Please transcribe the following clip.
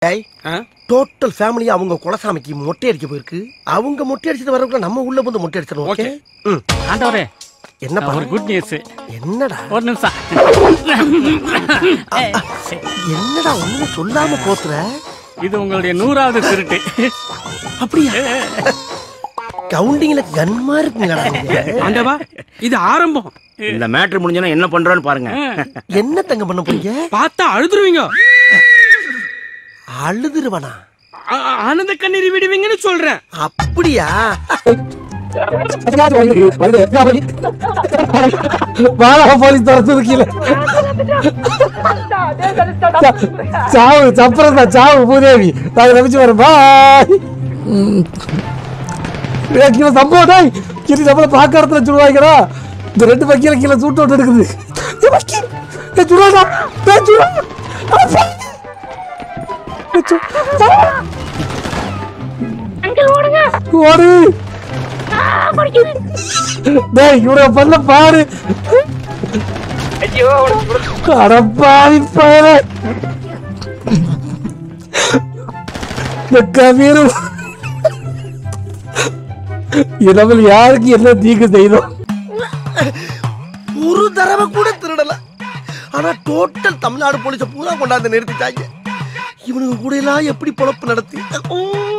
ஏய் total family அவங்க குலசாமிக்கு மொட்டை அடிக்க போயிருக்கு அவங்க மொட்டை அடிச்சிட்டு வரவங்க நம்ம உள்ள வந்து மொட்டை அடிச்சிடணும் ஓகே ம் ஆண்டவரே என்னப்பா ஒரு குட் நியூஸ் என்னடா ஒரு நிமிஷம் என்னடா ஒண்ணுமே சொல்லாம போத்துற இது உங்களுடைய நூறாவது திருட்டு அப்படியா கவுண்டிங்ல கன்மா இருக்குங்கடா நீங்க. ஆண்டவா இது ஆரம்பம் இந்த மேட்ரு முடிஞ்சோன்னா என்ன பண்றோன்னு பாருங்க என்ன தங்க பண்ண போறீங்க பார்த்தா அழுதுருவீங்க அழுதுருவனா ஆ- ஆனந்த கண்ணீர் விடுவீங்கன்னு சொல்றேன் அப்படியா வாழா போலீஸ் துரத்துது கீழே சாவு சப்பரம் தான் சாவு பூதேவி நாங்க நம்பிச்சு வரோம் பாய் கீழே சம்பவம் டாய் கீழே நம்மள பார்க்க இடத்துல சுடுவாய்க்கிறா இந்த ரெண்டு பக்கியில கீழே சூட்டு விட்டு எடுக்குது ஏய், வக்கீல். ஏய், சுடாதா ஏய், சுடா. அப்பா. ஏய், சு- ஓடு டேய் இவரை பண்ண பாரு அடப்பாவி பாரு இந்த கபீரு நம்ம யாருக்கு என்ன தீங்கு செய்தோம் ஒரு தடவை கூட திருடல ஆனா டோட்டல் தமிழ்நாடு போலீஸ பூரா கொண்டாந்து நிறுத்திட்டாங்க இவனுங்க கூட எல்லாம் எப்படி பொழப்பு நடத்தி ஓ